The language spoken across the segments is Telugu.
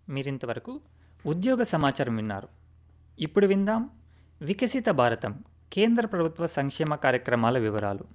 మీరింతవరకు ఉద్యోగ సమాచారం విన్నారు ఇప్పుడు విందాం వికసిత భారతం కేంద్ర ప్రభుత్వ సంక్షేమ కార్యక్రమాల వివరాలు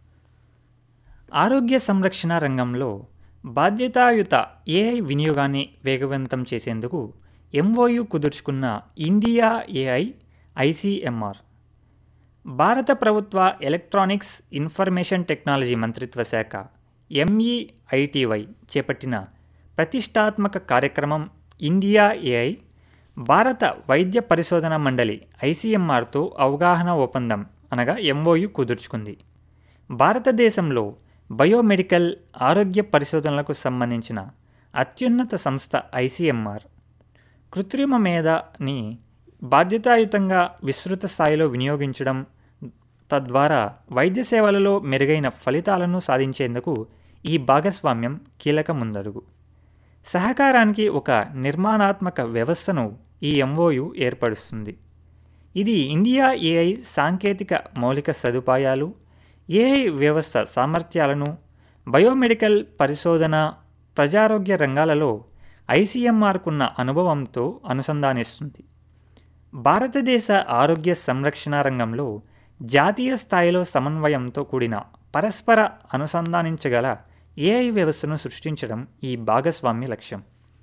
ఆరోగ్య సంరక్షణ రంగంలో బాధ్యతాయుత ఏఐ వినియోగాన్ని వేగవంతం చేసేందుకు ఎంఓయు కుదుర్చుకున్న ఇండియా ఏఐ ఐసీఎంఆర్ భారత ప్రభుత్వ ఎలక్ట్రానిక్స్ ఇన్ఫర్మేషన్ టెక్నాలజీ మంత్రిత్వ శాఖ ఎంఈఐటివై చేపట్టిన ప్రతిష్టాత్మక కార్యక్రమం ఇండియా ఏఐ భారత వైద్య పరిశోధన మండలి ఐసీఎంఆర్తో అవగాహన ఒప్పందం అనగా ఎంఓయు కుదుర్చుకుంది భారతదేశంలో బయోమెడికల్ ఆరోగ్య పరిశోధనలకు సంబంధించిన అత్యున్నత సంస్థ ఐసీఎంఆర్ కృత్రిమ మేధని బాధ్యతాయుతంగా విస్తృత స్థాయిలో వినియోగించడం తద్వారా వైద్య సేవలలో మెరుగైన ఫలితాలను సాధించేందుకు ఈ భాగస్వామ్యం కీలక ముందడుగు సహకారానికి ఒక నిర్మాణాత్మక వ్యవస్థను ఈ ఎంఓయు ఏర్పరుస్తుంది ఇది ఇండియా ఏఐ సాంకేతిక మౌలిక సదుపాయాలు ఏఐ వ్యవస్థ సామర్థ్యాలను బయోమెడికల్ పరిశోధన ప్రజారోగ్య రంగాలలో ఐసీఎంఆర్కున్న అనుభవంతో అనుసంధానిస్తుంది భారతదేశ ఆరోగ్య సంరక్షణ రంగంలో జాతీయ స్థాయిలో సమన్వయంతో కూడిన పరస్పర అనుసంధానించగల ఏఐ వ్యవస్థను సృష్టించడం ఈ భాగస్వామ్య లక్ష్యం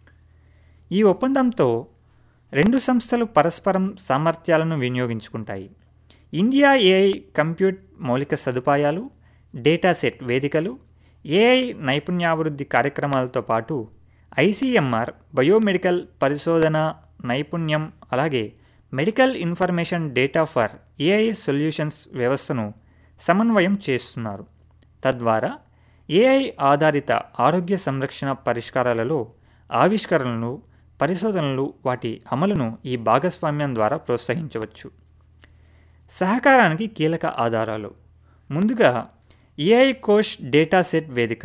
ఈ ఒప్పందంతో రెండు సంస్థలు పరస్పరం సామర్థ్యాలను వినియోగించుకుంటాయి ఇండియా ఏఐ కంప్యూట్ మౌలిక సదుపాయాలు డేటా సెట్ వేదికలు ఏఐ నైపుణ్యాభివృద్ధి కార్యక్రమాలతో పాటు ఐసీఎంఆర్ బయోమెడికల్ పరిశోధన నైపుణ్యం అలాగే medical information data for AI solutions వ్యవస్థను సమన్వయం చేస్తున్నారు తద్వారా ఏఐ ఆధారిత ఆరోగ్య సంరక్షణ పరిష్కారాలలో ఆవిష్కరణలు పరిశోధనలు వాటి అమలును ఈ భాగస్వామ్యం ద్వారా ప్రోత్సహించవచ్చు సహకారానికి కీలక ఆధారాలు ముందుగా ఏఐ కోష్ డేటా సెట్ వేదిక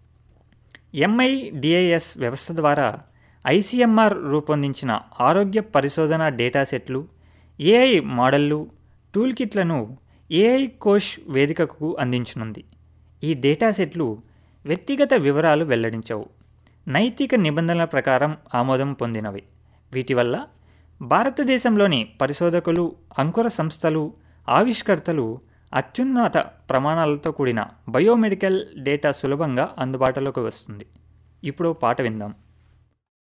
ఎంఐడిఐఎస్ వ్యవస్థ ద్వారా ఐసీఎంఆర్ రూపొందించిన ఆరోగ్య పరిశోధన డేటా సెట్లు ఏఐ మోడళ్లు టూల్ కిట్లను ఏఐ కోష్ వేదికకు అందించనుంది ఈ డేటా సెట్లు వ్యక్తిగత వివరాలు వెల్లడించవు నైతిక నిబంధనల ప్రకారం ఆమోదం పొందినవి వీటి వల్ల భారతదేశంలోని పరిశోధకులు అంకుర సంస్థలు ఆవిష్కర్తలు అత్యున్నత ప్రమాణాలతో కూడిన బయోమెడికల్ డేటా సులభంగా అందుబాటులోకి వస్తుంది ఇప్పుడు పాట విందాం